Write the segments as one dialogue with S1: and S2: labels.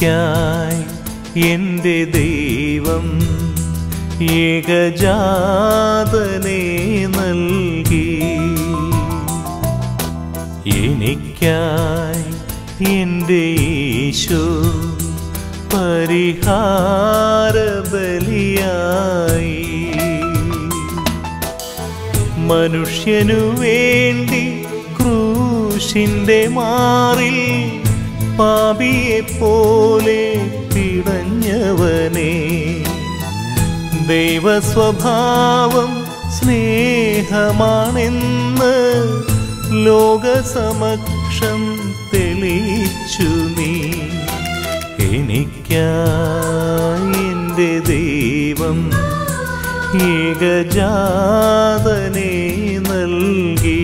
S1: എനിക്കായി എൻ്റെ ദൈവം ഏകജാതനെ നൽകി എനിക്കായി എൻ്റെ യേശു പരിഹാര ബലിയായി മനുഷ്യനു വേണ്ടി ക്രൂശിന്റെ മാറിൽ പാപിയെ പോലെ പിടഞ്ഞവനെ ദൈവസ്വഭാവം സ്നേഹമാണെന്ന് ലോകസമക്ഷം തെളിയിച്ചു നീ എനിക്കായി എൻ്റെ ദൈവം ഏകജാതനെ നൽകി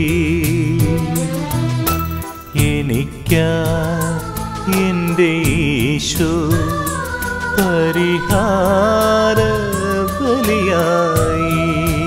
S1: എനിക്കാ എൻ്റെ യേശു പരിഹാര ബലിയായി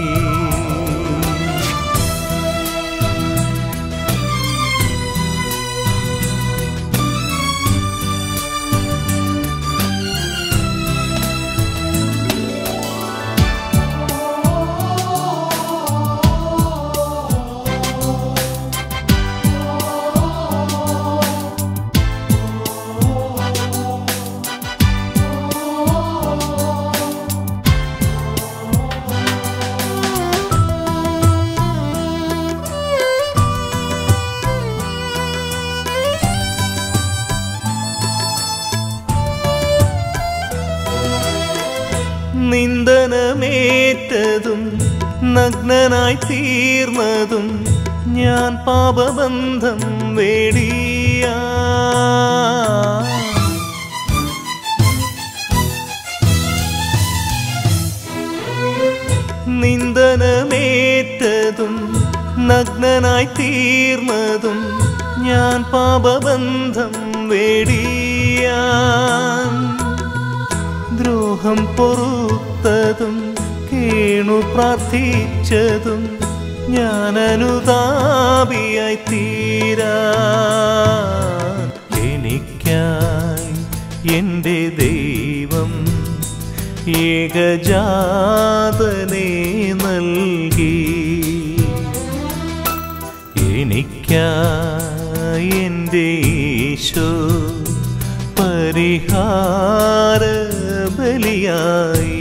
S1: നിന്ദനമേറ്റതും നഗ്നനായി തീർന്നതും ഞാൻ പാപബന്ധം വേടിയ നിന്ദനമേറ്റതും നഗ്നനായി തീർന്നതും ഞാൻ പാപബന്ധം വേടിയാൻ ദ്രോഹം പൊറുത്തതും കേണു പ്രാർത്ഥിച്ചതും ഞാൻ അനുതാപിയായി തീരാ എനിക്കായി എൻ്റെ ദൈവം ഏകജാതനെ നൽകി എനിക്കായി എൻ്റെ ഈശോ പരിഹാര ബലിയായി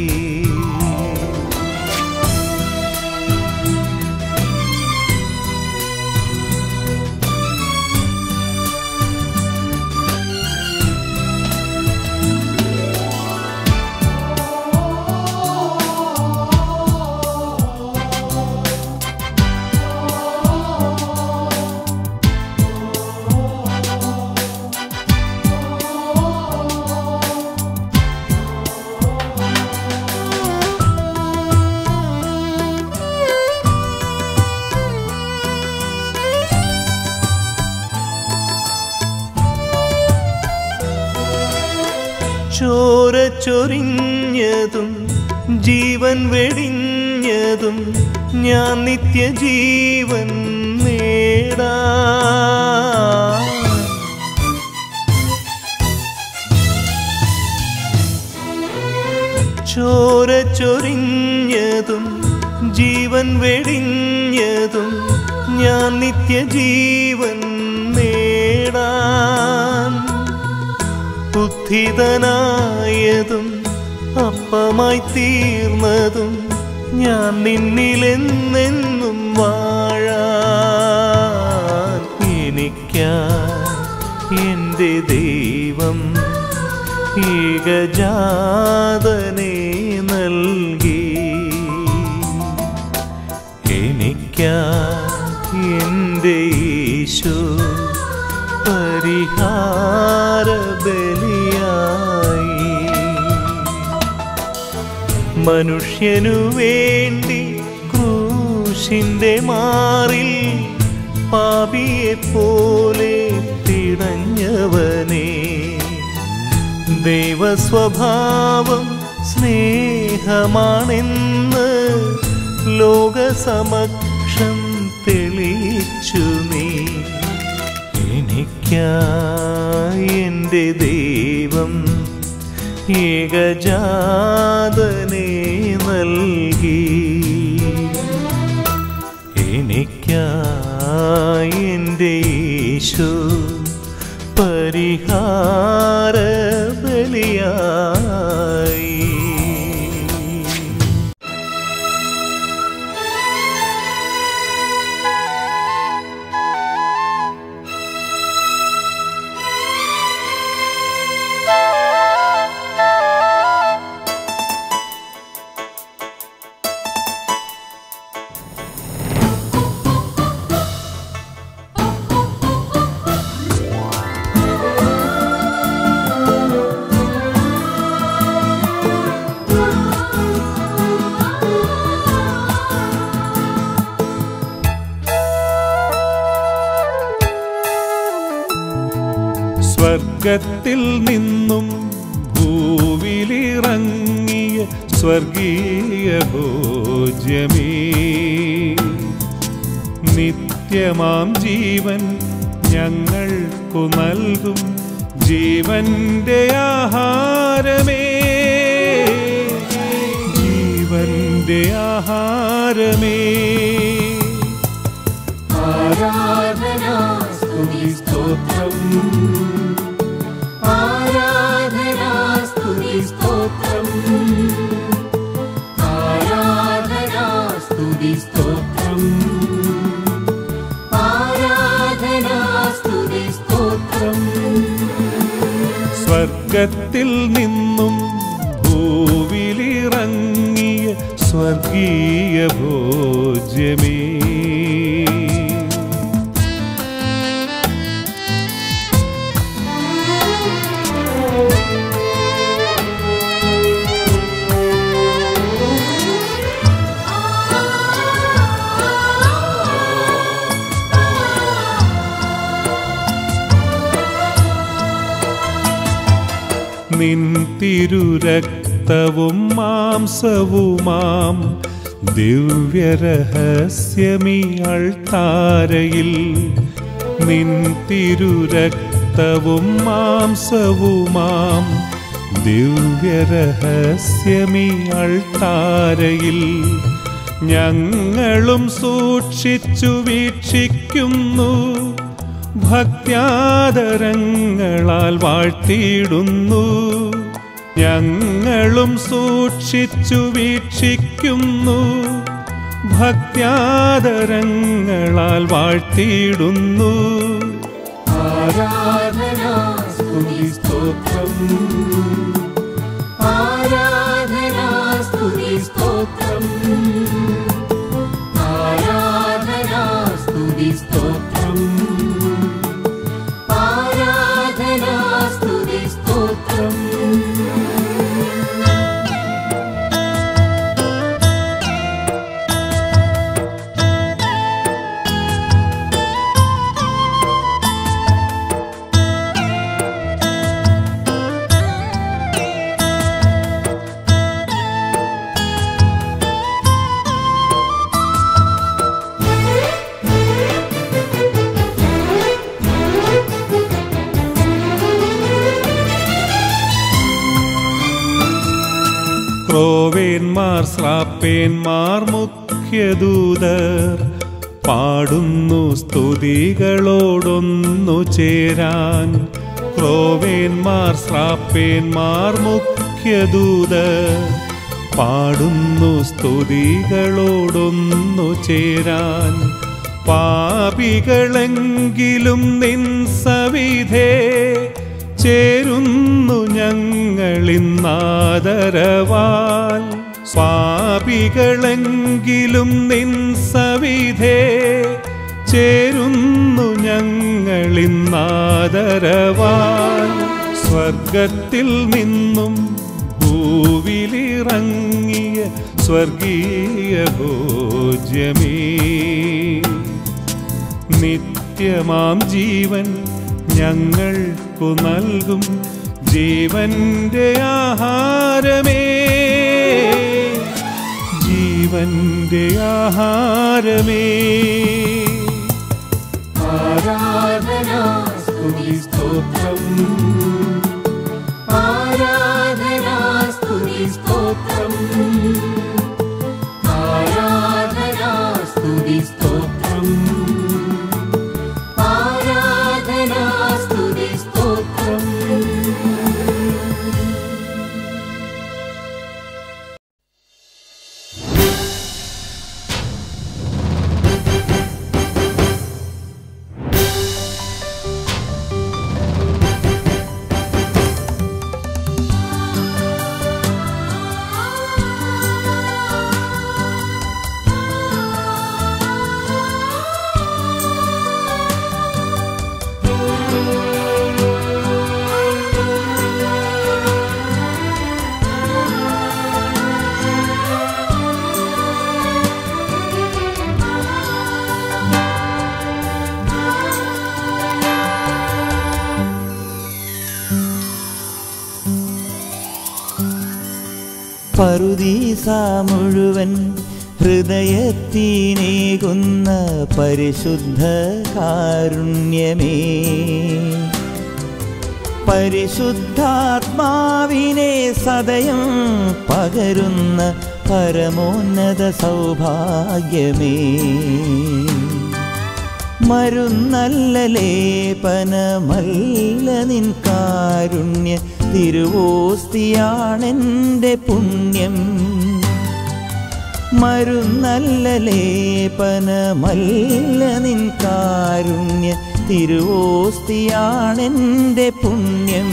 S1: ചോര ചൊരിഞ്ഞതും ജീവൻ വെടിഞ്ഞതും ഞാൻ നിത്യജീവൻ നേടാ ചോര ചൊരിഞ്ഞതും ജീവൻ വെടിഞ്ഞതും ഞാൻ നിത്യജീവൻ നേടാൻ ബുദ്ധിതനായതും അപ്പമായി തീർന്നതും ഞാൻ നിന്നിലെന്നെന്നും വാഴാൻ എനിക്കായി എൻ്റെ ദൈവം ഏകജാതനെ നൽകി എനിക്കായി എൻ്റെ ഈശോ പരിഹാര ബലിയായി മനുഷ്യനു വേണ്ടി ക്രൂശിന്റെ മാറിൽ പാപിയെ പോലെ തിടഞ്ഞവനെ ദൈവസ്വഭാവം സ്നേഹമാണെന്ന് ലോകസമക്ഷം തെളിയിച്ചു നീ എനിക്കായി എൻ്റെ ദൈവം ദൈവം ഏകജാതനെ നൽകി എനിക്കായി എൻ്റെ യേശു പരിഹാര ബലിയായി
S2: സ്വർഗത്തിൽ നിന്നും ഭൂവിലിറങ്ങിയ സ്വർഗീയ ഭോജ്യമേ നിത്യമാം ജീവൻ ഞങ്ങൾക്കു നൽകും ജീവന്റെ ആഹാരമേ ജീവന്റെ ആഹാരമേ ആരാധനാ സ്തുതി സ്തോത്രം ആരാധനാ സ്തുതി സ്തോത്രം ആരാധനാ സ്തുതി സ്തോത്രം ആരാധനാ സ്തുതി സ്തോത്രം സ്വർഗത്തിൽ നിന്നും ഭൂവിലിറങ്ങിയ സ്വർഗീയ ഭോജ്യമേ നിൻ തിരുരക്തവും മാംസവുമാം ദിവ്യരഹസ്യമീ അൾത്താരയിൽ നിൻ തിരുരക്തവും മാംസവുമാം ദിവ്യരഹസ്യമീ അൾത്താരയിൽ ഞങ്ങളും സൂക്ഷിച്ചു വീക്ഷിക്കുന്നു ഭക്ത്യാദരങ്ങളാൽ വാഴ്ത്തിയിടുന്നു ഞങ്ങളും സൂക്ഷിച്ചു വീക്ഷിക്കുന്നു ഭക്ത്യാദരങ്ങളാൽ വാഴ്ത്തിയിടുന്നു ആരാധനാ സ്തുതി സ്തോത്രം ആരാധനാ സ്തുതി സ്തോത്രം ആരാധനാ സ്തുതി സ്തോത്രം ആരാധനാ സ്തുതി സ്തോത്രം ക്രോവേന്മാർ ശ്രാപ്പേന്മാർ മുഖ്യദൂതർ പാടുന്നു സ്തുതികളോടൊന്നു ചേരാൻ ക്രോവേന്മാർ ശ്രാപ്പേന്മാർ മുഖ്യദൂതർ പാടുന്നു സ്തുതികളോടൊന്നു ചേരാൻ പാപികളെങ്കിലും നിൻ സവിധേ ചേരുന്നു ഞങ്ങളിന്നാദരവാൽ സ്വാപികളെങ്കിലും നിൻ സവിധേ ചേരുന്നു ഞങ്ങളിന്നാദരവാൽ സ്വർഗത്തിൽ നിന്നും ഭൂവിലിറങ്ങിയ സ്വർഗീയ ഭോജ്യമേ നിത്യമാം ജീവൻ ഞങ്ങൾക്കു നൽകും ജീവന്റെ ആഹാരമേ ജീവന്റെ ആഹാരമേ ആരാധനാ സ്തുതി സ്തോത്രം
S3: പറുദീസ മുഴുവൻ ഹൃദയത്തിനേകുന്ന പരിശുദ്ധ കാരുണ്യമേ പരിശുദ്ധാത്മാവിനെ സദയം പകരുന്ന പരമോന്നത സൗഭാഗ്യമേ മരുന്നല്ല ലേപനമല്ല നിൻ കാരുണ്യ തിരുവോസ്തിയാണെൻ്റെ പുണ്യം മരുന്നല്ല ലേപനമല്ല നിൻ കാരുണ്യ തിരുവോസ്തിയാണെൻ്റെ പുണ്യം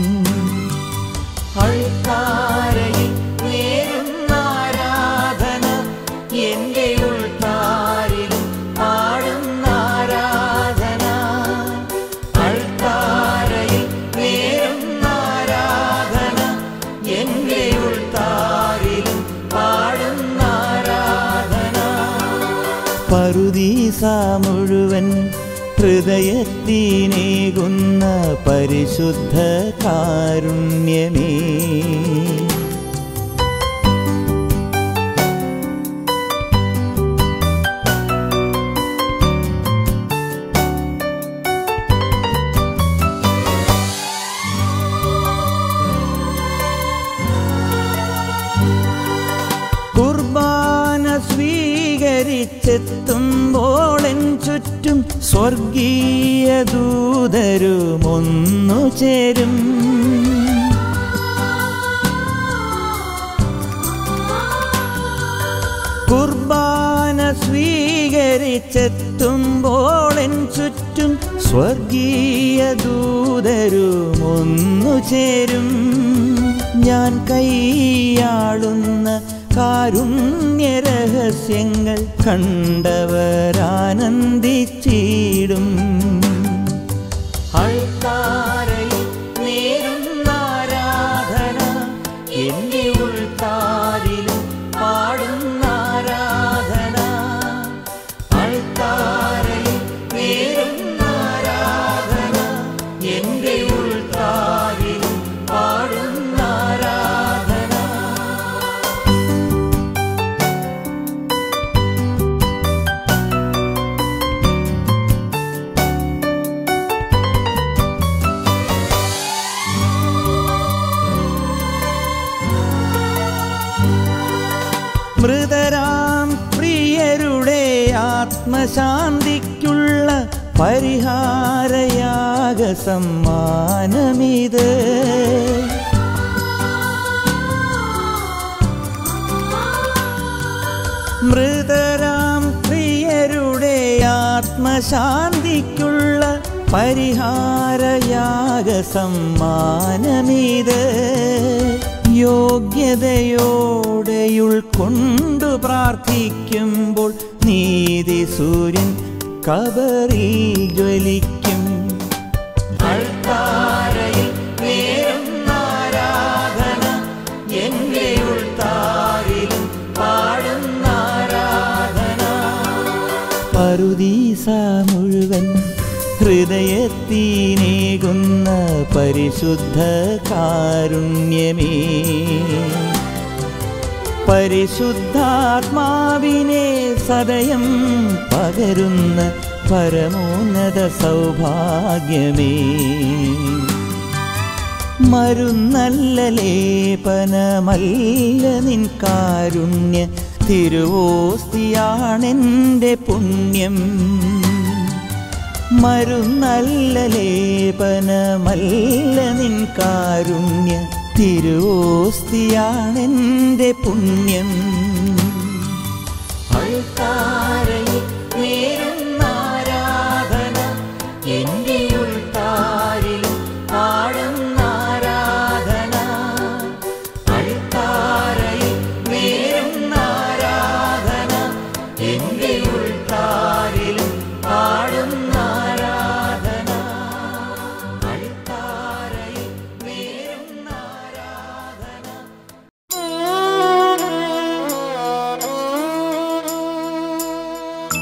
S3: അൾത്താരയിൽ നേരുന്ന ആരാധന എൻ്റെ ഉൾത്താരിലും പാടുന്ന ആരാധന അൾത്താരയിൽ നേരുന്ന ആരാധന എൻ്റെ ഉൾത്താരിലും പാടുന്ന ആരാധന പറുദീസ മുഴുവൻ ഹൃദയത്തിനേകുന്ന പരിശുദ്ധ കാരുണ്യമേ കുർബാന സ്വീകരിച്ചെത്തുമ്പോളെൻ ചുറ്റും സ്വർഗീയ ദൂതരുമൊന്നു ചേരും കുർബാന സ്വീകരിച്ചെത്തുമ്പോളെൻ ചുറ്റും സ്വർഗീയ ദൂതരുമൊന്നു ചേരും ഞാൻ കൈയാളുന്ന കാരുണ്യരഹസ്യങ്ങൾ കണ്ടവരാനന്ദിച്ചിടും അൾത്താരയിൽ നേരുന്ന ആരാധന എൻ്റെ ഉൾത്താരിലും പാടുന്ന ആരാധന അൾത്താരയിൽ നേരുന്ന ആരാധന എൻ്റെ ഉൾത്താരിലും പാടുന്ന ആരാധന മൃതരാം പ്രിയരുടെ ആത്മശാന്തിക്കുള്ള പരിഹാരയാഗ സമ്മാനമിത് മൃതരാം പ്രിയരുടെ ആത്മശാന്തിക്കുള്ള പരിഹാരയാഗ സമ്മാനമിത് യോഗ്യതയോടെ ഉൾക്കൊണ്ടു പ്രാർത്ഥിക്കുമ്പോൾ നീതി സൂര്യൻ കബറിൽ ജ്വലിക്കും അൾത്താരയിൽ നേരുന്ന ആരാധന എൻ്റെ ഉൾത്താരിലും പാടുന്ന ആരാധന പറുദീസ മുഴുവൻ ഹൃദയത്തിനേകുന്ന പരിശുദ്ധ കാരുണ്യമേ പരിശുദ്ധാത്മാവിനെ സദയം പകരുന്ന പരമോന്നത സൗഭാഗ്യമേ മരുന്നല്ല ലേപനമല്ല നിൻ കാരുണ്യ തിരുവോസ്തിയാണെൻ്റെ പുണ്യം മരുന്നല്ല ലേപനമല്ല നിൻ കാരുണ്യ തിരുവോസ്തിയാണെൻ്റെ പുണ്യം അൾത്താരയിൽ നേരുന്ന ആരാധന എൻ്റെ ഉൾത്താരിലും പാടുന്ന ആരാധന അൾത്താരയിൽ നേരുന്ന ആരാധന എൻ്റെ ഉൾത്താരിലും പാടുന്ന ആരാധന അൾത്താരയിൽ നേരുന്ന ആരാധന
S4: Thank you.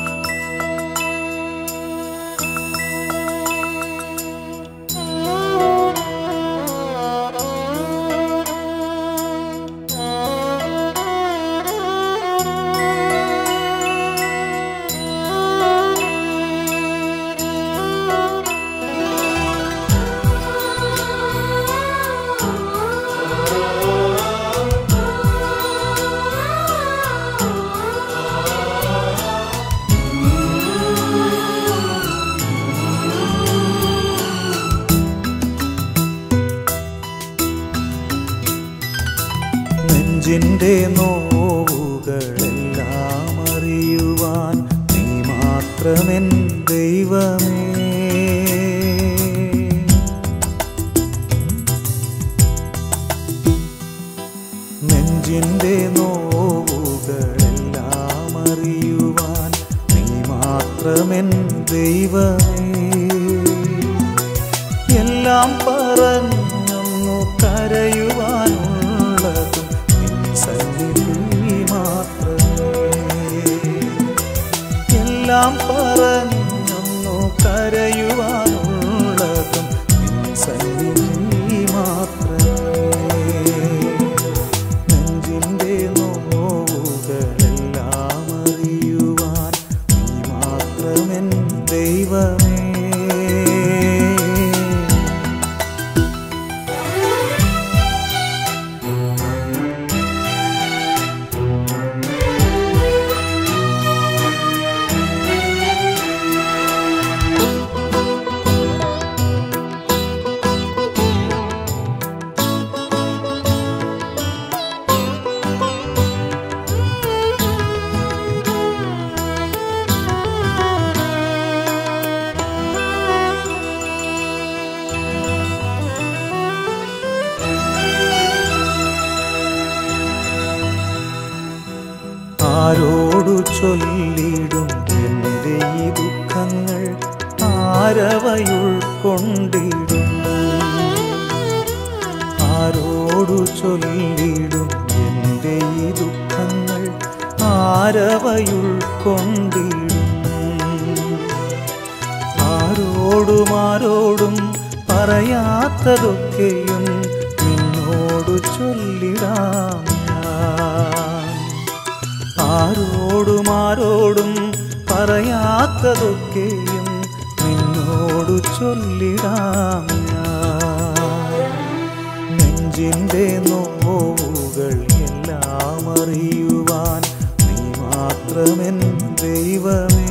S1: മാത്രമെൻ ദൈവമേ നെഞ്ചിൻ്റെ നോവുകളെല്ലാം അറിയുവാൻ നീ മാത്രമെൻ ദൈവമേ എല്ലാം പറഞ്ഞൊന്നു കരയുവാനുള്ളതും നിൻ സന്നിധി മാത്രമേ എല്ലാം പറഞ്ഞൊന്നു കരയുവാനുള്ളതും നിൻ സന്നിധി മാത്രമേ നെഞ്ചിൻ്റെ നോവുകളെല്ലാം അറിയുവാൻ നീ മാത്രമെൻ ദൈവമേ ആരോടു ചൊല്ലിടും എൻ്റെ ഈ ദുഃഖങ്ങൾ ആരവയുൾക്കൊണ്ടിടും ആരോടു ചൊല്ലിടും എൻ്റെ ഈ ദുഃഖങ്ങൾ ആരവയുൾക്കൊണ്ടിടും ആരോടും ആരോടും പറയാത്തതൊക്കെയും നിന്നോടു ചൊല്ലിടാം ഞാൻ ആരോടും ആരോടും പറയാത്തതൊക്കെയും നിന്നോടു ചൊല്ലിടാം ഞാൻ നെഞ്ചിൻ്റെ നോവുകൾ എല്ലാം അറിയുവാൻ നീ മാത്രമെൻ ദൈവമേ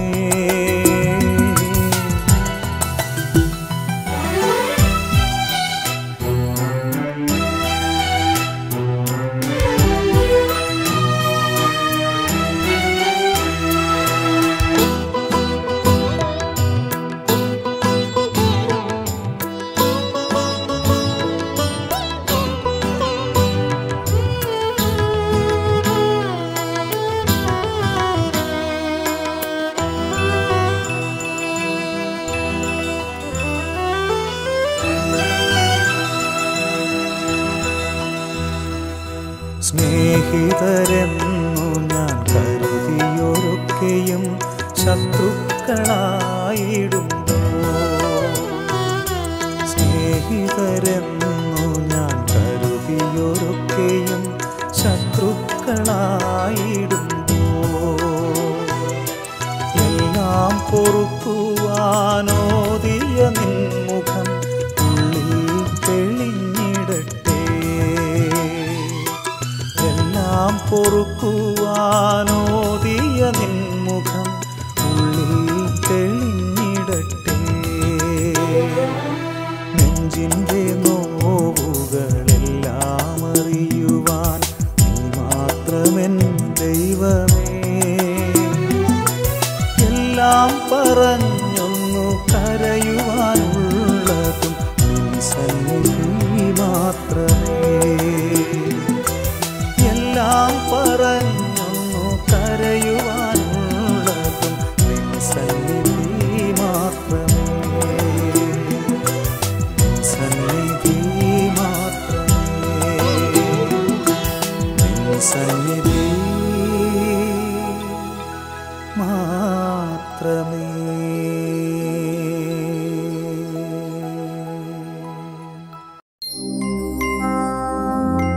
S1: സ്നേഹിതരെന്നു ഞാൻ കരുതിയൊരൊക്കെയും ശത്രുക്കളായിടുന്നു സ്നേഹിതരെന്നു ഞാൻ കരുതിയൊരൊക്കെയും ശത്രുക്കളായിടുന്നു എല്ലാം പൊറുക്കുവാനോദിയ നിൻമുഖം ഉള്ളിൽ തെളിഞ്ഞിടട്ടെ എല്ലാം പൊറുക്കുവാനോദിയ നിൻമുഖം ഉള്ളിൽ തെളിഞ്ഞിടട്ടെ നെഞ്ചിൻ്റെ നോവുകളെല്ലാം അറിയുവാൻ നീ മാത്രമെൻ ദൈവമേ എല്ലാം പറഞ്ഞൊന്നു കരയുവാനുള്ളതും നിൻ സന്നിധി മാത്രമേ എല്ലാം പറഞ്ഞൊന്നു കരയുവാനുള്ളതും നിൻ സന്നിധി മാത്രമേ നിൻ സന്നിധി മാത്രമേ നിൻ സന്നിധി മാത്രമേ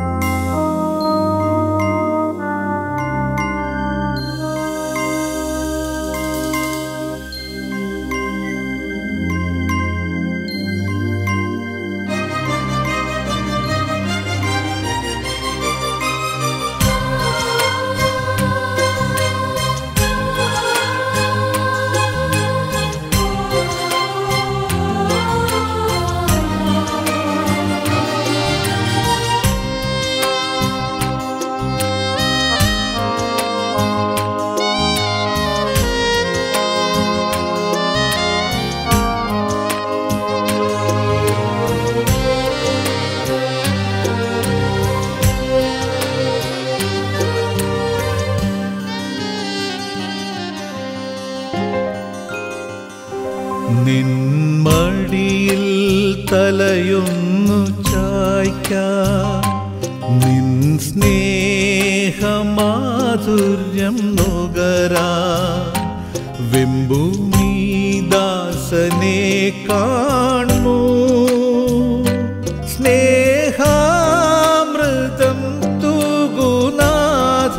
S1: നിൻമടിയിൽ തലയൊന്നു ചായ്ക്കാൻ നിൻ സ്നേഹമാധുര്യം നുകരാ വെമ്പൂമി ദാസനെ കാണൂ സ്നേഹാമൃതം തൂകുനാഥ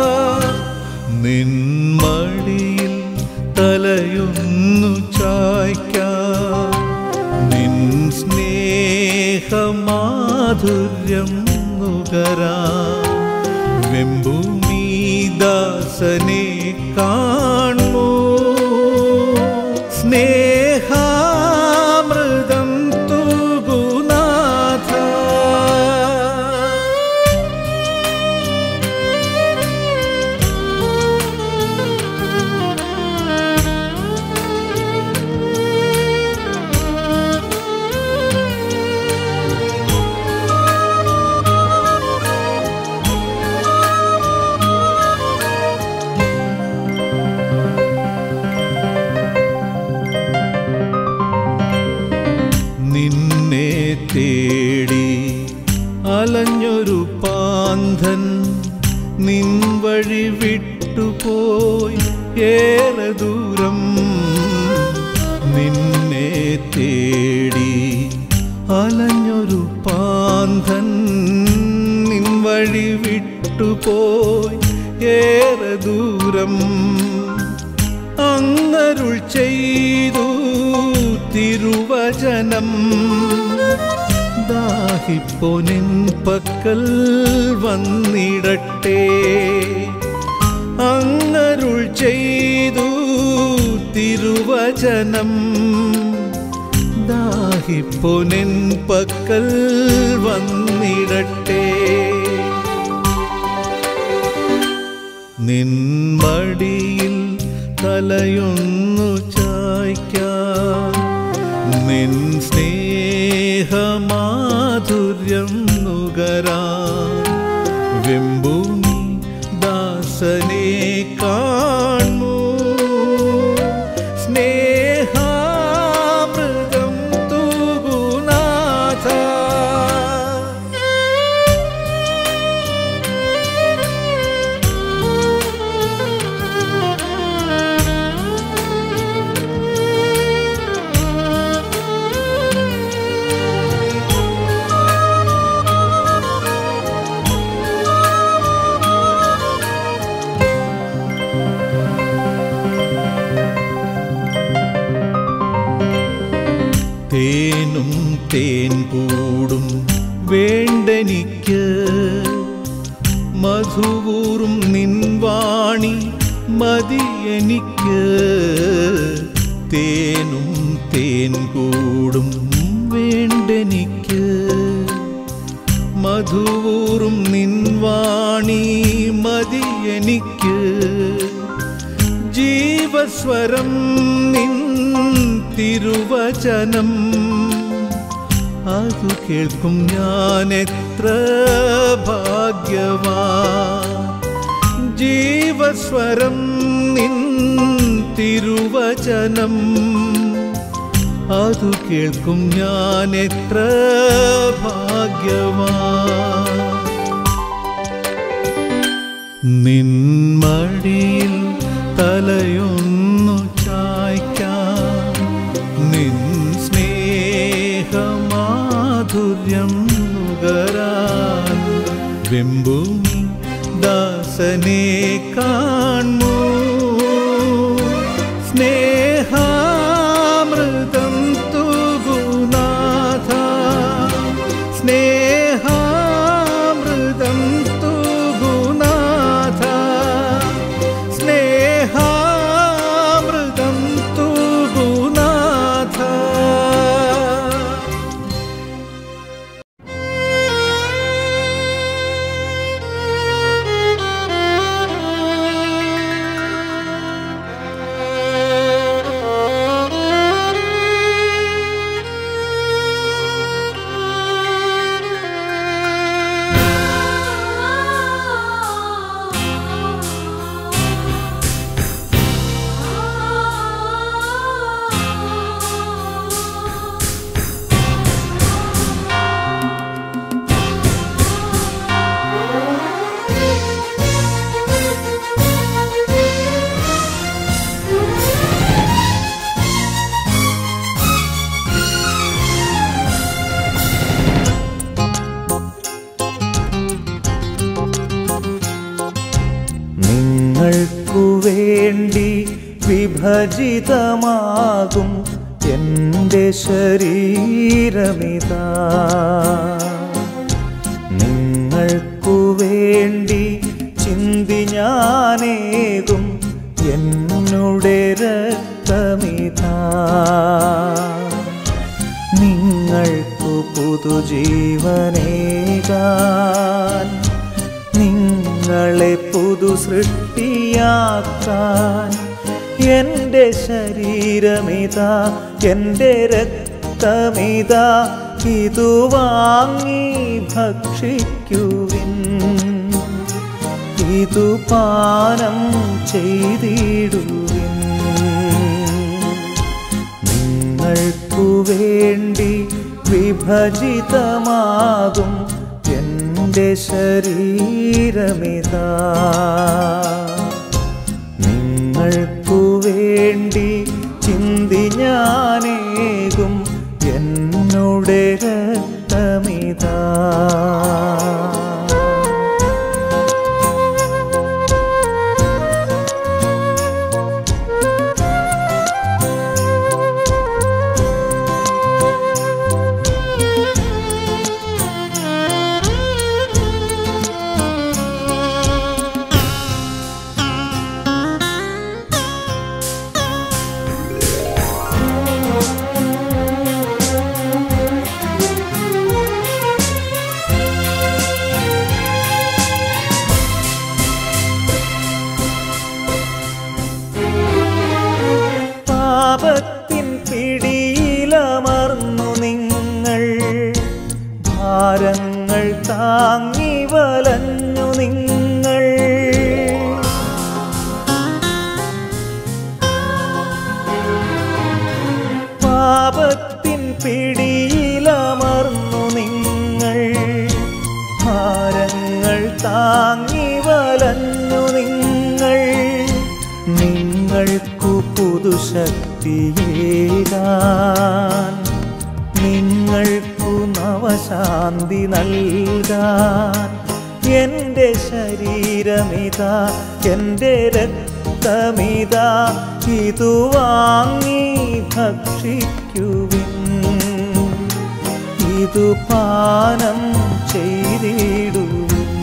S1: നിൻമടിയിൽ തലയൊന്നു ചായ്ക്കാൻ നിൻ സ്നേഹമാധുര്യം നുകരാ വെമ്പൂമി ദാസനെ കാണൂ സ്നേഹാമൃതം തൂകുനാഥ നിന്നെ തേടി അലഞ്ഞൊരു പാന്തൻ നിൻ വഴി വിട്ടുപോയി ഏറെ ദൂരം നിന്നെ തേടി അലഞ്ഞൊരു പാന്തൻ നിൻ വഴി വിട്ടുപോയി ഏറെ ദൂരം അങ്ങരുൾ ചെയ്തു തിരുവചനം ദാഹിപ്പൊനിൻ പക്കൽ വന്നിടട്ടെ അങ്ങരുൾ ചെയ്തു തിരുവചനം ദാഹിപ്പൊനിൻ പക്കൽ വന്നിടട്ടെ നിൻമടിയിൽ തലയൊന്നു ചായ്ക്കാൻ നിൻ സ്നേഹമാധുര്യം നുകരാ വെമ്പൂമി ദാസനെ കാണൂ സ്നേഹാമൃതം തൂകുനാഥ തേനും തേൻ കൂടും വേണ്ടെനിക്ക് മധുവൂറും നിൻവാണി മതി എനിക്ക് തേനും തേൻ കൂടും വേണ്ടെനിക്ക് മധുവൂറും നിൻവാണി മതി എനിക്ക് ജീവസ്വരം നിൻ തിരുവചനം അതു കേൾക്കും ഞാൻ എത്ര ഭാഗ്യവാ ജീവസ്വരം നിൻ തിരുവചനം അതു കേൾക്കും ഞാൻ എത്ര ഭാഗ്യവാ നിൻമടിയിൽ തലയൊന്നു ചായ്ക്കാൻ നിൻ സ്നേഹമാധുര്യം നുകരാൻ വെമ്പൂമി ദാസനെ കാണൂ സ്നേഹാമൃതം തുകുനാഥ സ്നേഹാമൃതം തുകുനാഥ സ്നേഹാമൃതം തുകുനാഥ
S3: ും
S1: നിങ്ങൾക്കു വേണ്ടി വിഭജിതമാകും എൻ്റെ ശരീരമിതാ നിങ്ങൾക്കു വേണ്ടി ചിന്തി ഞാനേകും എന്നുടെ രക്തമിതാ നിങ്ങൾക്കു പുതുജീവനേകാൻ നിങ്ങളെ പുതു സൃഷ്ടിയാക്കാൻ എൻ്റെ ശരീരമിതാ എൻ്റെ രക്തമിതാ ഇതു വാങ്ങി ഭക്ഷിക്കുവിൻ ഇതു പാനം ചെയ്തിടുവിൻ നിങ്ങൾക്കു വേണ്ടി വിഭജിതമാകും എൻ്റെ ശരീരമിതാ നിങ്ങൾക്കു വേണ്ടി ചിന്തി ഞാനേകും എന്നുടെ രക്തമിതാ പാപത്തിൻ പിടിയിലമർന്നു നിങ്ങൾ ഭാരങ്ങൾ താങ്ങി വലഞ്ഞു നിങ്ങൾ പാപത്തിൻ പിടിയിലമർന്നു നിങ്ങൾ ഭാരങ്ങൾ താങ്ങി വലഞ്ഞു നിങ്ങൾ നിങ്ങൾക്കു പുതുശക്തിയേകാൻ നിങ്ങൾക്കു നവശാന്തി നൽകാൻ എൻ്റെ ശരീരമിതാ എൻ്റെ രക്തമിതാ ഇതു വാങ്ങി ഭക്ഷിക്കുവിൻ ഇതു പാനം ചെയ്തിടുവിൻ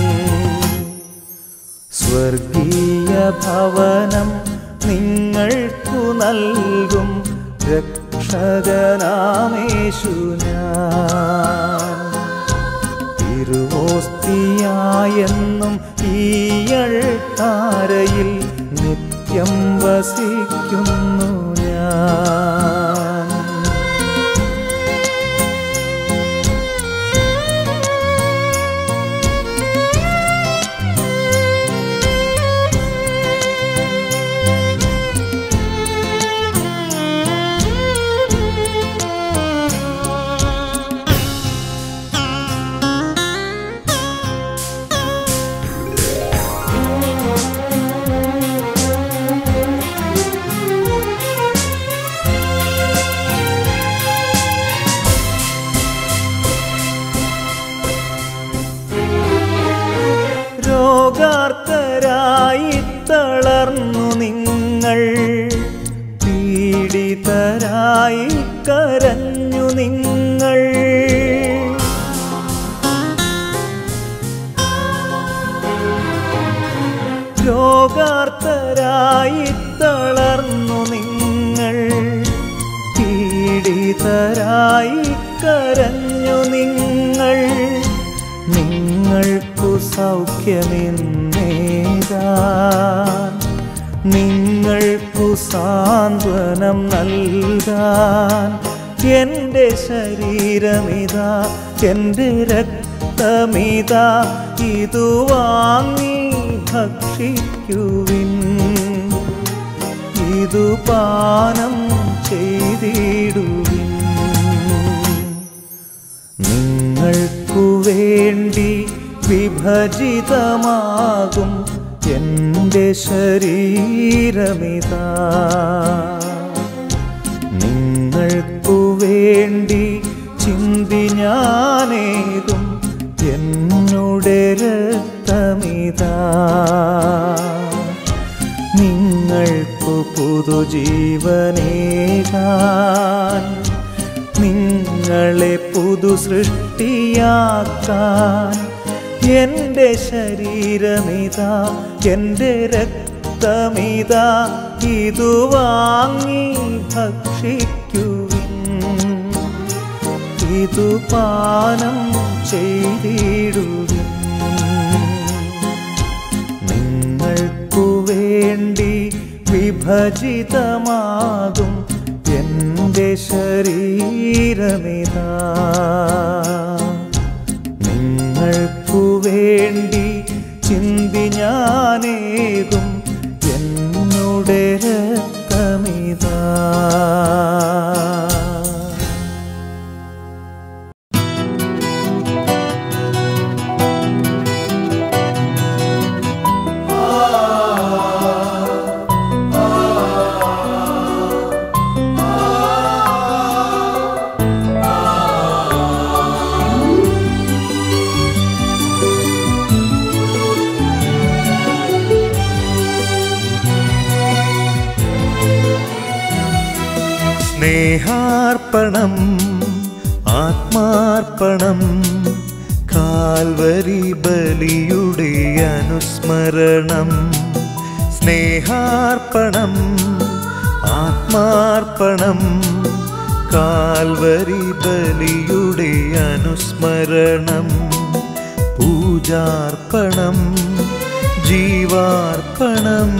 S1: സ്വർഗീയ ഭവനം നിങ്ങൾക്കു നൽകും രക്ഷകനാമേശു ഞാൻ തിരുവോസ്തിയായെന്നും ഈയൾ താരയിൽ നിത്യം വസിക്കുന്നു ഞാൻ രോഗാർത്തരായി തളർന്നു നിങ്ങൾ പീഡിതരായി കരഞ്ഞു നിങ്ങൾ രോഗാർത്തരായി തളർന്നു നിങ്ങൾ പീഡിതരായി കരഞ്ഞു നിങ്ങൾ നിങ്ങൾക്കു സൗഖ്യമെന്നേകാൻ നിങ്ങൾക്കു സാന്ത്വനം നൽകാൻ എൻ്റെ ശരീരമിതാ എൻ്റെ രക്തമിതാ ഇതു വാങ്ങി ഭക്ഷിക്കുവിൻ ഇതു പാനം ചെയ്തിടുവിൻ നിങ്ങൾക്കു വേണ്ടി വിഭജിതമാകും എൻ്റെ ശരീരമിതാ നിങ്ങൾക്കു വേണ്ടി ചിന്തി ഞാനേകും എന്നുടെ രക്തമിതാ പുതുജീവനേകാൻ നിങ്ങളെ പുതു സൃഷ്ടിയാക്കാൻ എൻ്റെ ശരീരമിതാ എൻ്റെ രക്തമിതാ ഇതു വാങ്ങി ഭക്ഷിക്കുവിൻ ഇതു പാനം ചെയ്തിടുവിൻ നിങ്ങൾക്കു വേണ്ടി വിഭജിതമാകും എൻ്റെ ശരീരമിതാ നിങ്ങൾക്കു വേണ്ടി ചിന്തി ഞാനേകും എന്നുടെ രക്തമിതാ സ്നേഹാർപ്പണം ആത്മാർപ്പണം കാൽവരി ബലിയുടെ അനുസ്മരണം സ്നേഹാർപ്പണം ആത്മാർപ്പണം കാൽവരി ബലിയുടെ അനുസ്മരണം പൂജാർപ്പണം ജീവാർപ്പണം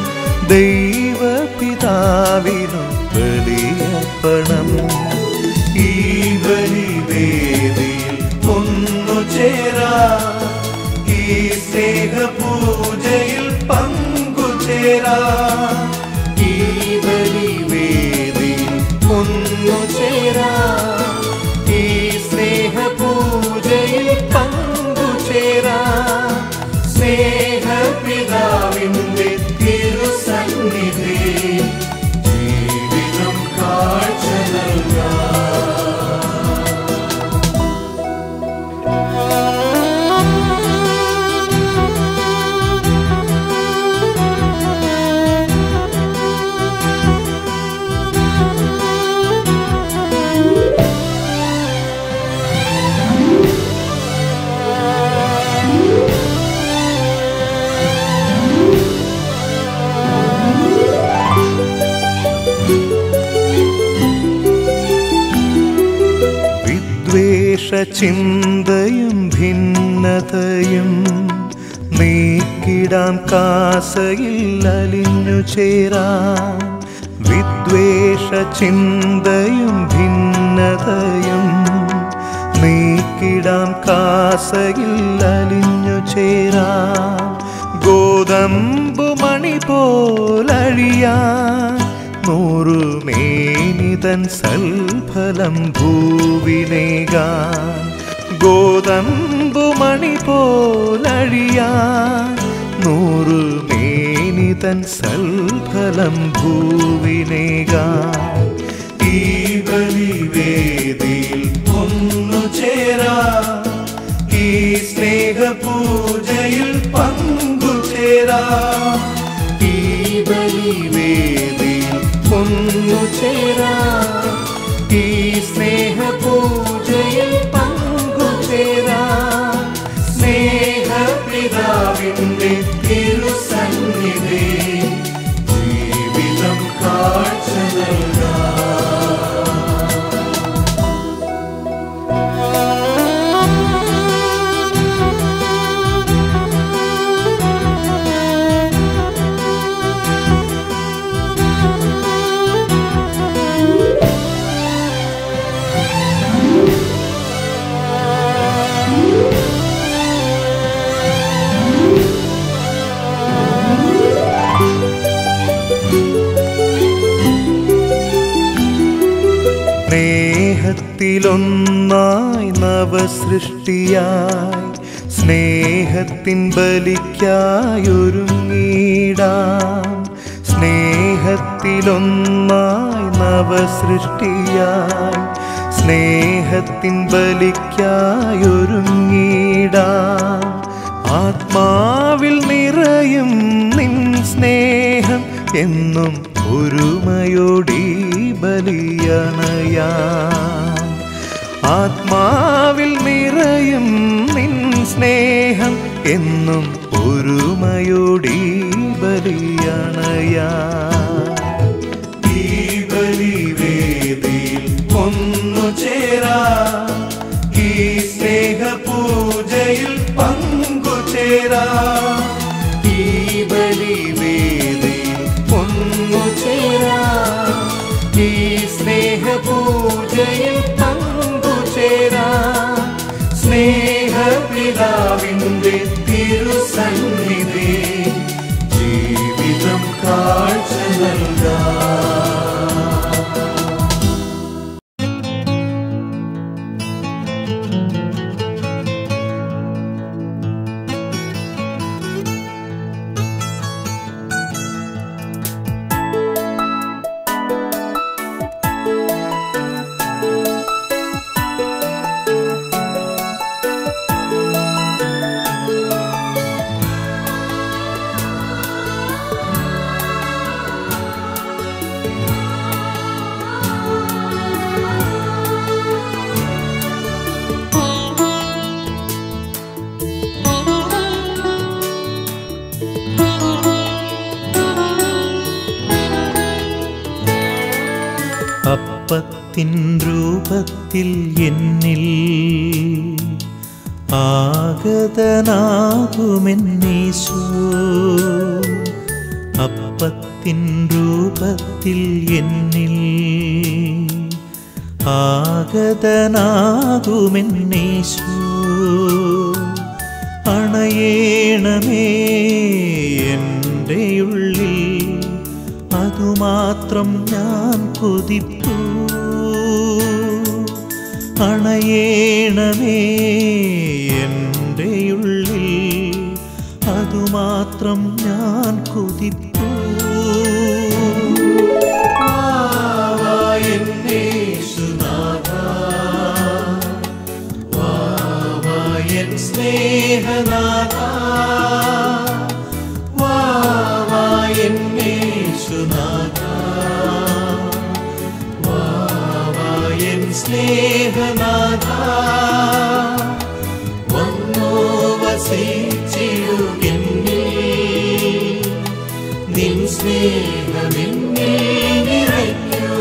S1: ദൈവപിതാവിനു ബലിയർപ്പണം ഈ ബലിവേദിയിൽ ഒന്നു ചേരാ ഈ സ്നേഹപൂജയിൽ പങ്കുചേരാ ഈ ബലിവേദിയിൽ ഒന്നു ചേരാ ഈ സ്നേഹപൂജയിൽ പങ്കുചേരാ സ്നേഹപിതാവിന്റെ തിരുസന്നിധി ജീവിതം കാഴ്ച നൽകാം വിദ്വേഷചിന്തയും ഭിന്നതയും നീക്കിടാൻ കാസയിൽ അലിഞ്ഞു ചേരാൻ വിദ്വേഷചിന്തയും ഭിന്നതയും നീക്കിടാൻ കാസയിൽ അലിഞ്ഞു ചേരാൻ ഗോതമ്പു മണി പോലഴിയാൻ നൂറുമേനിതൻ സൽഫലം ഭൂവിനേകാൻ ഗോതമ്പു മണി പോലഴിയാൻ നൂറുമേനിതൻ സൽഫലം ഭൂവിനേകാൻ ഈ ബലിവേദിയിൽ ഒന്നു ചേരാ ഈ സ്നേഹപൂജയിൽ പങ്കുചേരാ ഈ ബലിവേദിയിൽ ഒന്നു ചേരാ ഈ സ്നേഹപൂജയിൽ പങ്കുചേരാ സ്നേഹപിതാവിന്റെ തിരുസന്നിധി ജീവിതം കാഴ്ച നൽകാം സ്നേഹത്തിലൊന്നായി നവസൃഷ്ടിയായി സ്നേഹത്തിൻ ബലിക്കായൊരുങ്ങിടാം സ്നേഹത്തിലൊന്നായി നവസൃഷ്ടിയായി സ്നേഹത്തിൻ ബലിക്കായൊരുങ്ങിടാം ആത്മാവിൽ നിറയും നിൻ സ്നേഹം എന്നും ഒരുമയോടി ബലിയണയാ ആത്മാവിൽ നിറയും നിൻ സ്നേഹം എന്നും ഒരുമയോടി ബലിയണയാ ഈ ബലിവേദിയിൽ ഒന്നു ചേരാ ഈ സ്നേഹപൂജയിൽ പങ്കുചേരാ ഈ ബലിവേദിയിൽ ഒന്നു ചേരാ ഈ സ്നേഹപൂജയിൽ പങ്കുചേരാ സ്നേഹപിതാവിൻ്റെ തിരുസന്നിധി ജീവിതം കാഴ്ച നൽകാം അപ്പത്തിൻ രൂപത്തിൽ എന്നിൽ ആഗതനാകുമെന്നീശോ അപ്പത്തിൻ രൂപത്തിൽ എന്നിൽ ആഗതനാകുമെന്നീശോ അണയേണമേ എൻ്റെ ഉള്ളിൽ അതുമാത്രം ഞാൻ കൊതിപ്പൂ അണയേണമേ എൻ്റെ ഉള്ളിൽ അതുമാത്രം ഞാൻ കൊതിപ്പൂ വാവാ എൻ്റെ യേശുനാഥാ, വാവാ എൻ സ്നേഹനാഥാ വാവാ എൻ യേശുനാഥാ, വാവാ എൻ സ്നേഹനാഥാ, വന്നു വസിച്ചിടുകെന്നിൽ, നിൻ സ്നേഹമെന്നിൽ നിറയ്ക്കൂ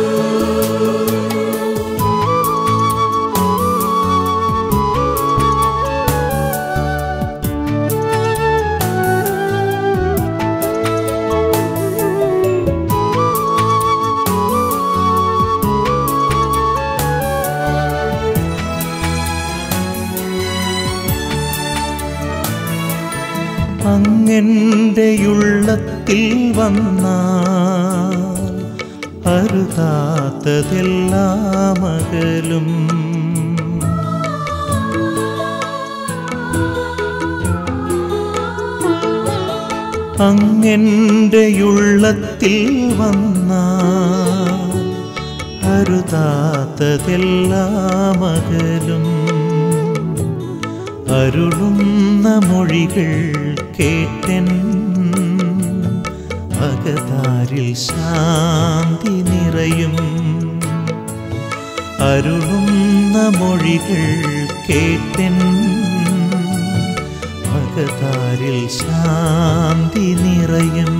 S1: അങ്ങൻ്റെയുള്ളത്തിൽ വന്നാൽ അരുതാത്തതെല്ലാം അകലും അങ്ങൻ്റെയുള്ളത്തിൽ വന്നാൽ അരുതാത്തതെല്ലാം അകലും അരുളുന്ന മൊഴികൾ കേട്ടൻ അകതാരിൽ ശാന്തി നിറയും അരുളുന്ന മൊഴികൾ കേട്ടൻ അകതാരിൽ ശാന്തി നിറയും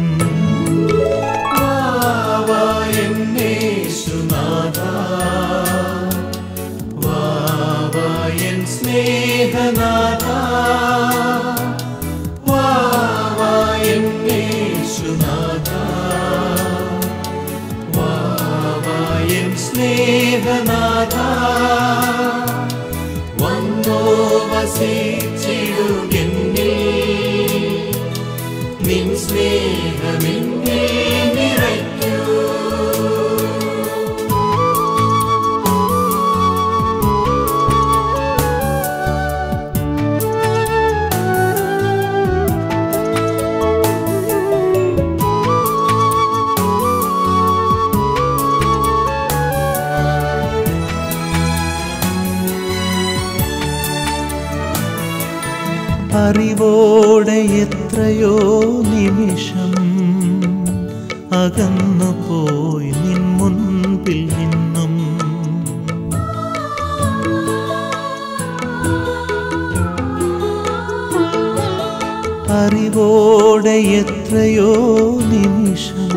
S1: വാവാ എന്നെ സുനാഥാ വാവായൻ സ്നേഹനാഥാ വാവായൻ യേശുനാഥാ വാവായൻ സ്നേഹനാഥാ വന്നോ വസിച്ചിടുകെന്നിൽ നിൻ സ്നേഹമെന്നിൽ നിറയ്ക്കൂ അറിവോടെ എത്രയോ നിമിഷം
S4: അകന്നു പോയി നിൻ മുൻപിൽ നിന്നും അറിവോടെ എത്രയോ നിമിഷം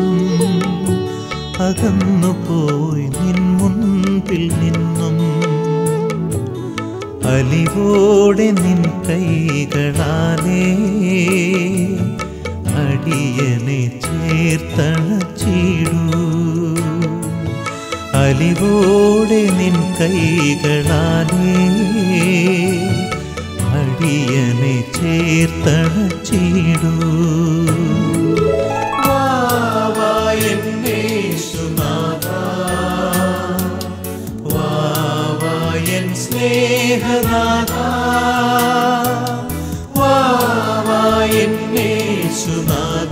S4: അകന്നു പോയി നിൻ മുൻപിൽ നിന്നും അലിവോടെ നിൻ കൈകളാലേ അടിയനെ ചേർത്തണച്ചിടൂ അലിവോടെ നിൻ കൈകളാലേ അടിയനെ ചേർത്തണച്ചിടൂ
S1: വാവായൻ സ്നേഹനാഥ വാവായൻ യേശുനാഥ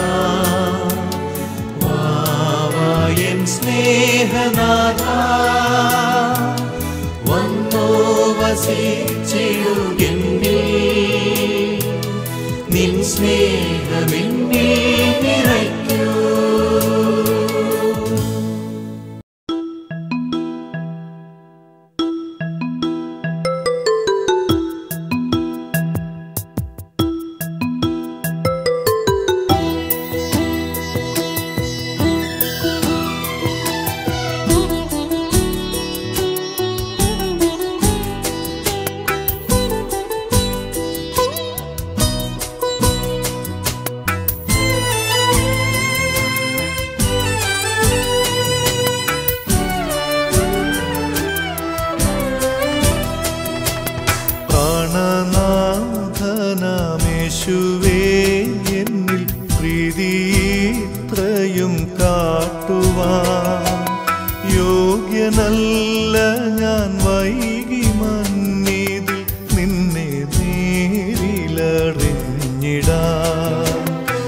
S1: വാവായൻ സ്നേഹനാഥ വന്നോ വസിച്ചിടുകെന്നിൽ നിൻ സ്നേഹമെന്നിൽ നിറയ്ക്കൂ
S4: പ്രാണനാഥനാമേശുവേ എന്നിൽ പ്രീതിത്രയും കാട്ടുവാൻ യോഗ്യനല്ല ഞാൻ വൈകി മന്നിതിൽ നിന്നെ നേരിലറിഞ്ഞിടാൻ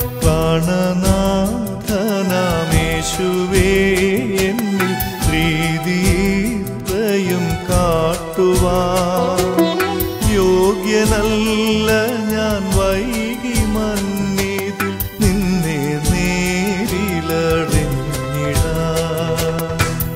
S4: പ്രാണനാഥനാമേശുവേ എന്നിൽ പ്രീതിത്രയും കാട്ടുവാൻ യോഗ്യനല്ല ഞാൻ വൈകി മന്നിതിൽ നിന്നെ നേരിലറിഞ്ഞിടാൻ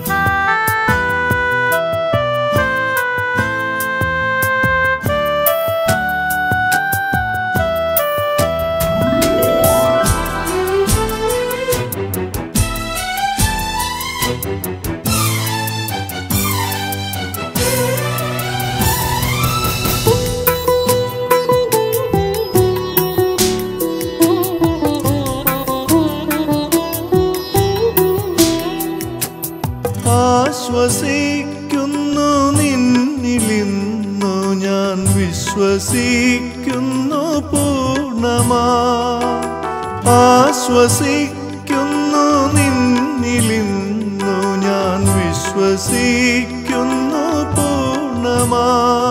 S4: ആശ്വസിക്കുന്നു നിന്നിലിന്നു ഞാൻ വിശ്വസിക്കുന്നു പൂർണ്ണമാ ആശ്വസിക്കുന്നു നിന്നിലിന്നു ഞാൻ വിശ്വസിക്കുന്നു പൂർണ്ണമാ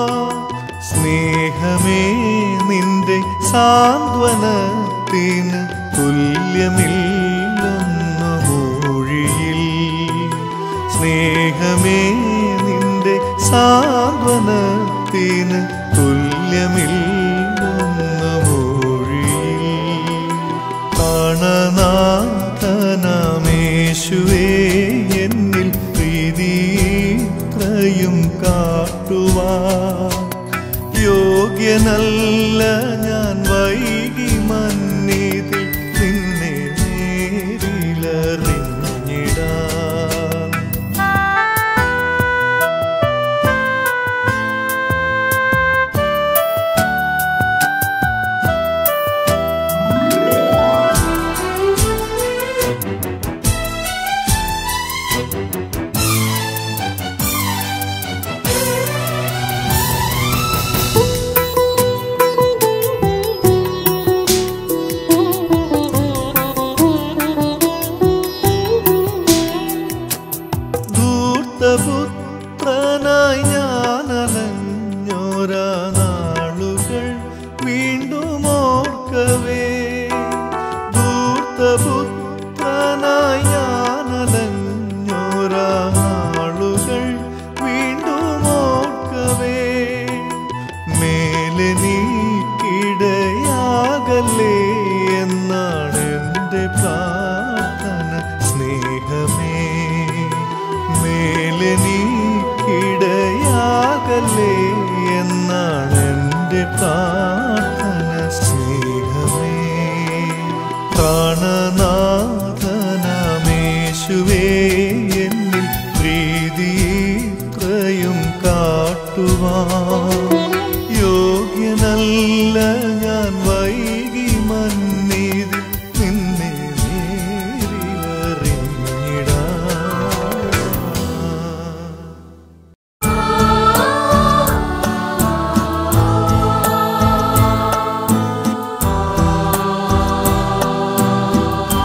S4: സ്നേഹമേ നിന്റെ സാന്ത്വനത്തിന് തുല്യമില്ലെന്നു മൊഴിയിൽ സ്നേഹമേ നിന്റെ സാന്ത്വനത്തിന് തുല്യമില്ലെന്ന് മൊഴിയിൽ പ്രാണനാഥനാമേശുവേ എന്നിൽ പ്രീതിത്രയും കാട്ടുവാൻ യോഗ്യനല്ല ഞാൻ വൈകി മന്നിതിൽ നിന്നെ നേരിലറിഞ്ഞിടാൻ ധൂർത്തപുത്രനായി ഞാനലഞ്ഞോരാ നാളുകൾ വീണ്ടും ഓർക്കവേ ധൂർത്തപുത്രനായി ഞാനലഞ്ഞോരാ നാളുകൾ വീണ്ടും ഓർക്കവേ മേലെ നീക്കിടയാകല്ലേ എന്നാണ് എൻ്റെ പ്രാർത്ഥന പ്രാണനാഥനാമേശുവേ എന്നിൽ പ്രീതിത്രയും കാട്ടുവാൻ യോഗ്യനല്ല ഞാൻ വൈകി മന്നിതിൽ നിന്നെ നേരിലറിഞ്ഞിടാ
S5: ആ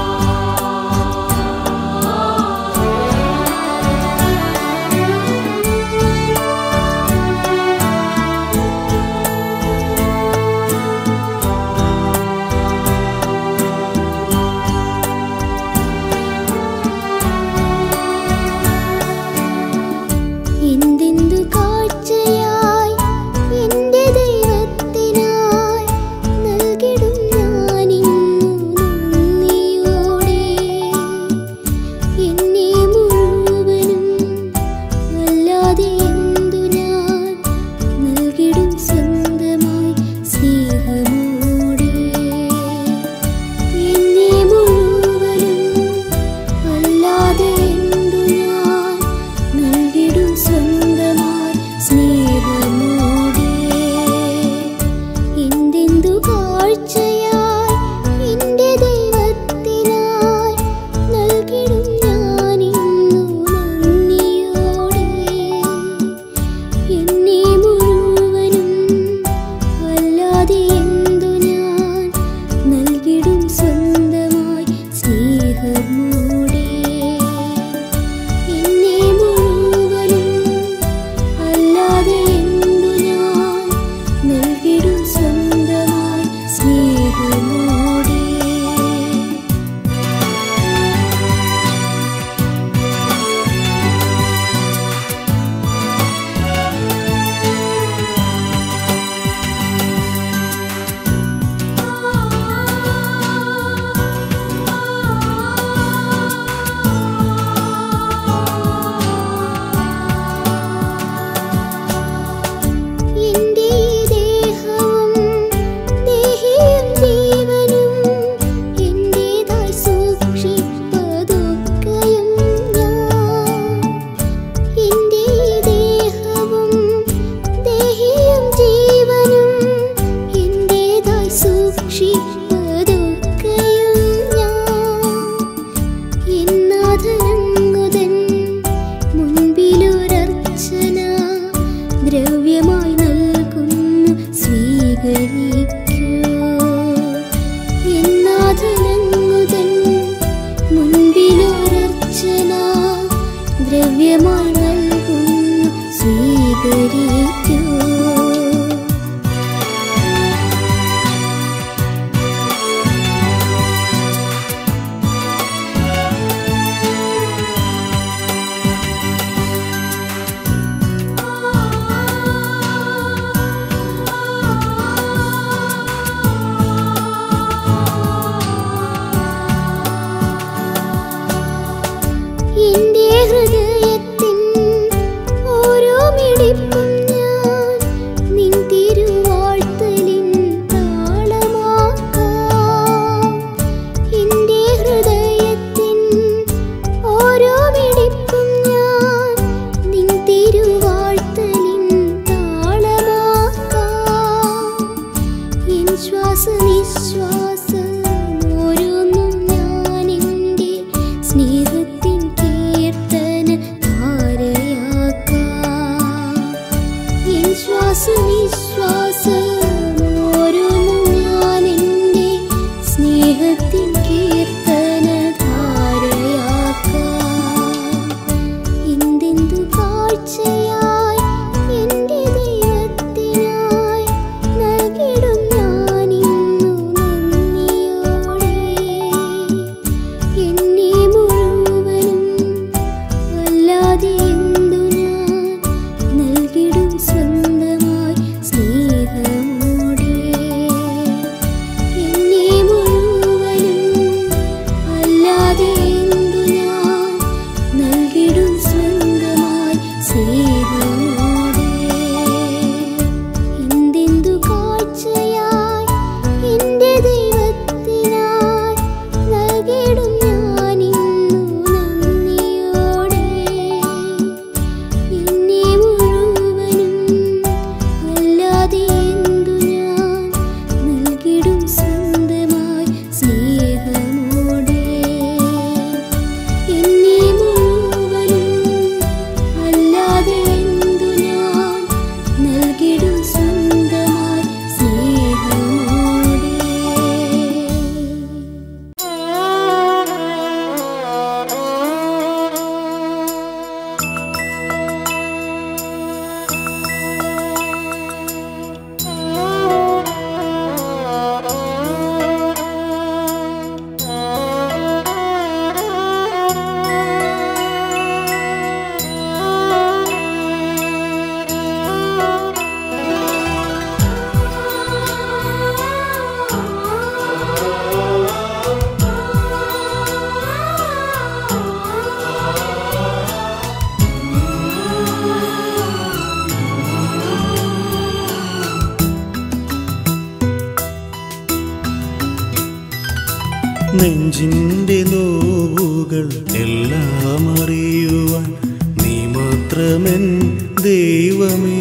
S4: നെഞ്ചിൻ്റെ നോവുകൾ എല്ലാം അറിയുവാൻ നീ മാത്രമെൻ ദൈവമേ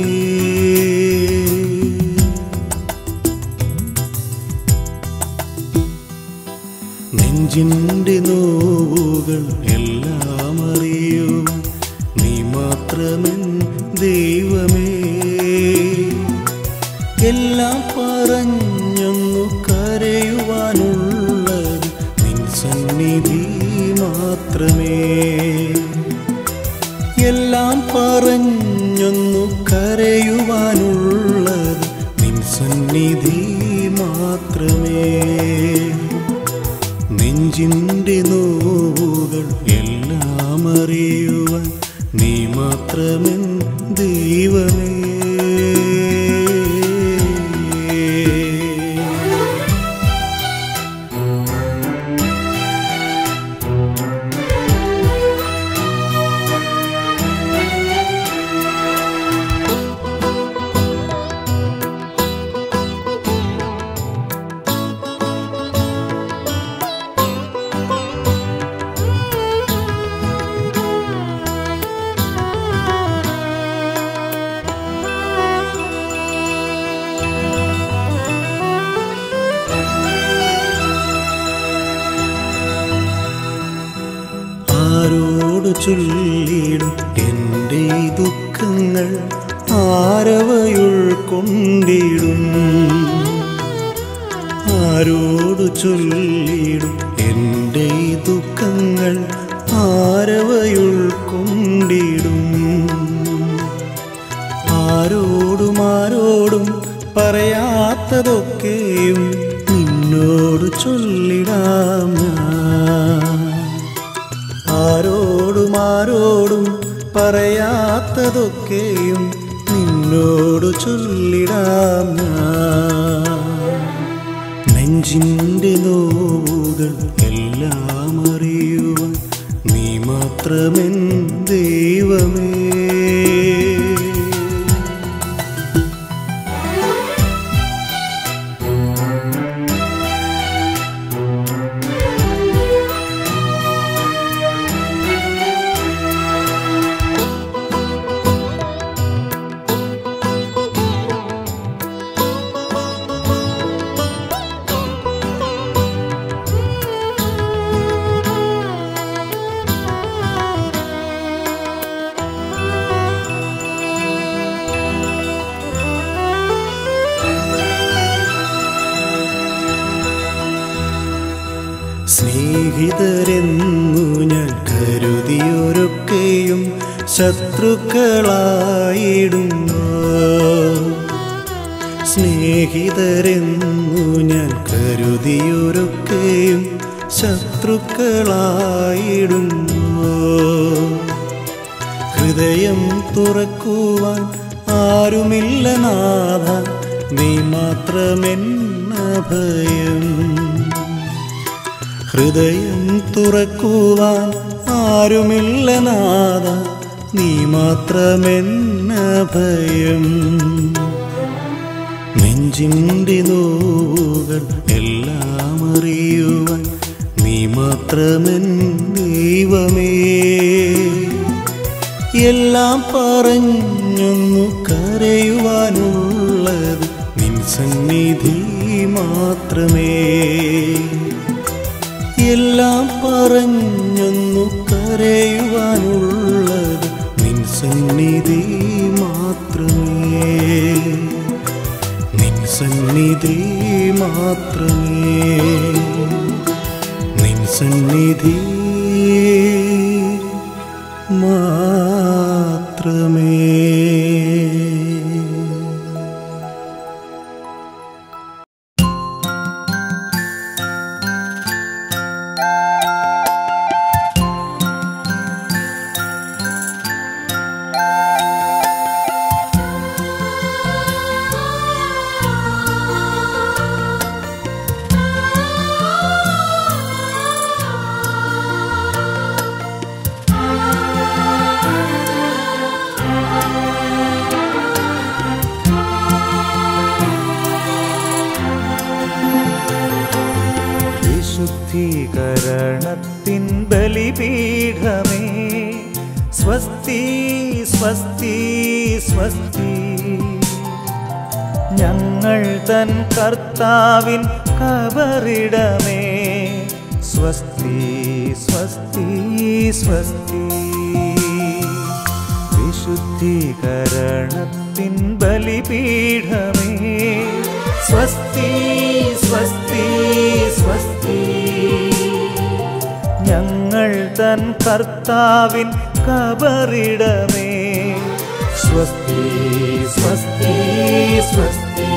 S4: നെഞ്ചിൻ്റെ നോവുകൾ എല്ലാം അറിയുവാൻ നീ മാത്രമെൻ ദൈവമേ എല്ലാം പറഞ്ഞൊന്നു കരയുവാനുള്ളത് നിൻ സന്നിധി മാത്രമേ എല്ലാം പറഞ്ഞൊന്നു കരയുവാനുള്ളത് നിൻ സന്നിധി മാത്രമേ നെഞ്ചിൻ്റെ നോവുകൾ എല്ലാം അറിയുവാൻ നീ മാത്രമെൻ ദൈവമേ ആരോട് ചൊല്ലിടും എൻ്റെ ഈ ദുഃഖങ്ങൾ ആരവയുൾക്കൊണ്ടിടും ആരോട് ചൊല്ലിടും എൻ്റെ ഈ ദുഃഖങ്ങൾ ആരവയുൾക്കൊണ്ടിടും ആരോടും ആരോടും പറയാത്തതൊക്കെയും നിന്നോട് ചൊല്ലിടാം ഞാൻ ആരോടും ആരോടും പറയാത്തതൊക്കെയും നിന്നോട് ചൊല്ലിടാം ഞാൻ നെഞ്ചിൻ്റെ നോവുകൾ എല്ലാം അറിയുവാൻ നീ മാത്രമെൻ ദൈവമേ സ്നേഹിതരെന്നു ഞാൻ കരുതിയൊരൊക്കെയും ശത്രുക്കളായിടുന്നു സ്നേഹിതരെന്നു ഞാൻ കരുതിയൊരൊക്കെയും ശത്രുക്കളായിടുന്നു ഹൃദയം തുറക്കുവാൻ ആരുമില്ല നാഥ നീ മാത്രമെന്ന ഭയം ഹൃദയം തുറക്കുവാൻ ആരുമില്ല നാഥ നീ മാത്രമെന്ന ഭയം നെഞ്ചിൻ്റെ നോവുകൾ എല്ലാം അറിയുവാൻ നീ മാത്രമെൻ ദൈവമേ എല്ലാം പറഞ്ഞൊന്നു കരയുവാനുള്ളത് നിൻ സന്നിധി മാത്രമേ എല്ലാം പറഞ്ഞൊന്നു കരയുവാനുള്ളത് നിൻ സന്നിധി മാത്രമേ നിൻ സന്നിധി മാത്രമേ നിൻ സന്നിധി മാത്രമേ
S5: ആ
S4: സ്വസ്തികരണത്തിൻ ബലിപീഠമേ സ്വസ്തി സ്വസ്തി സ്വസ്തി ഞങ്ങൾ തൻ കർത്താവിൻ കബറിടമേ സ്വസ്തി സ്വസ്തി സ്വസ്തി വിശുദ്ധീകരണത്തിൻ ബലിപീഠമേ സ്വസ്തി സ്വസ്തി സ്വസ്തി ഞങ്ങൾ തൻ കർത്താവിൻ കബറിടമേ സ്വസ്തി സ്വസ്തി സ്വസ്തി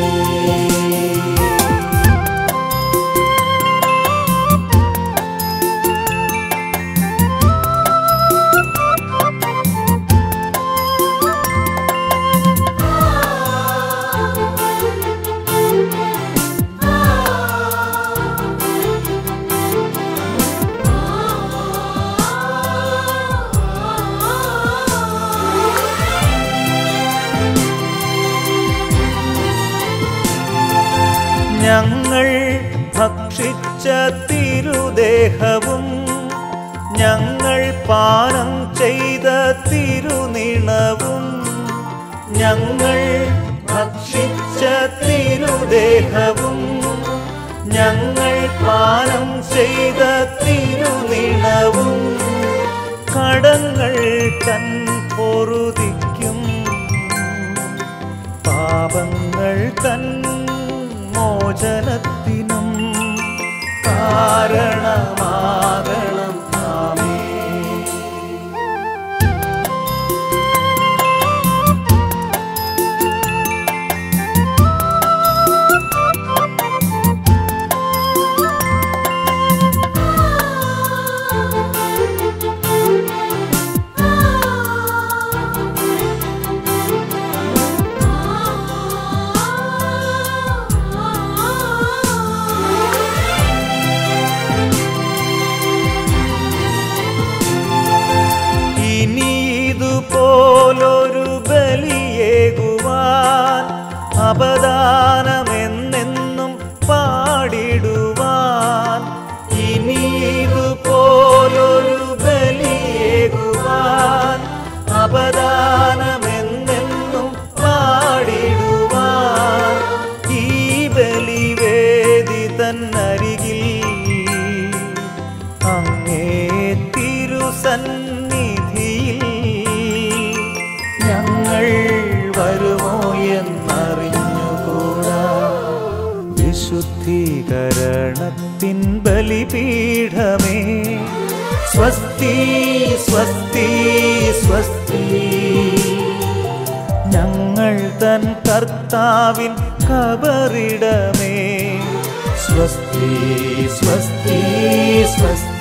S4: ഞങ്ങൾ ഭക്ഷിച്ച തിരുദേഹവും ഞങ്ങൾ പാനം ചെയ്ത തിരുനിണവും ഞങ്ങൾ ഭക്ഷിച്ച തിരുദേഹവും ഞങ്ങൾ പാനം ചെയ്ത തിരുനിണവും കടങ്ങൾ തൻ പൊറുതിക്കും പാപങ്ങൾ തൻ മോചനത്തിനും കാരണമാകണം ആമേ ഇനി ഇതുപോലൊരു ബലിയേകുവാൻ അപദാനമെന്നെന്നും പാടിടുവാൻ ഇനി ഇതുപോലൊരു ബലിയേകുവാൻ അപദാനമെന്നെന്നും പാടിടുവാൻ ഈ ബലിവേദി തന്നരികിൽ അങ്ങേ തിരുസന്നിധിയിൽ ഞങ്ങൾ വരുമോ എന്നറിഞ്ഞുകൂടാ വിശുദ്ധീകരണത്തിൻ ബലിപീഠമേ സ്വസ്തി സ്വസ്തി സ്വസ്തി ഞങ്ങൾ തൻ കർത്താവിൻ കബറിടമേ സ്വസ്തി സ്വസ്തി സ്വസ്തി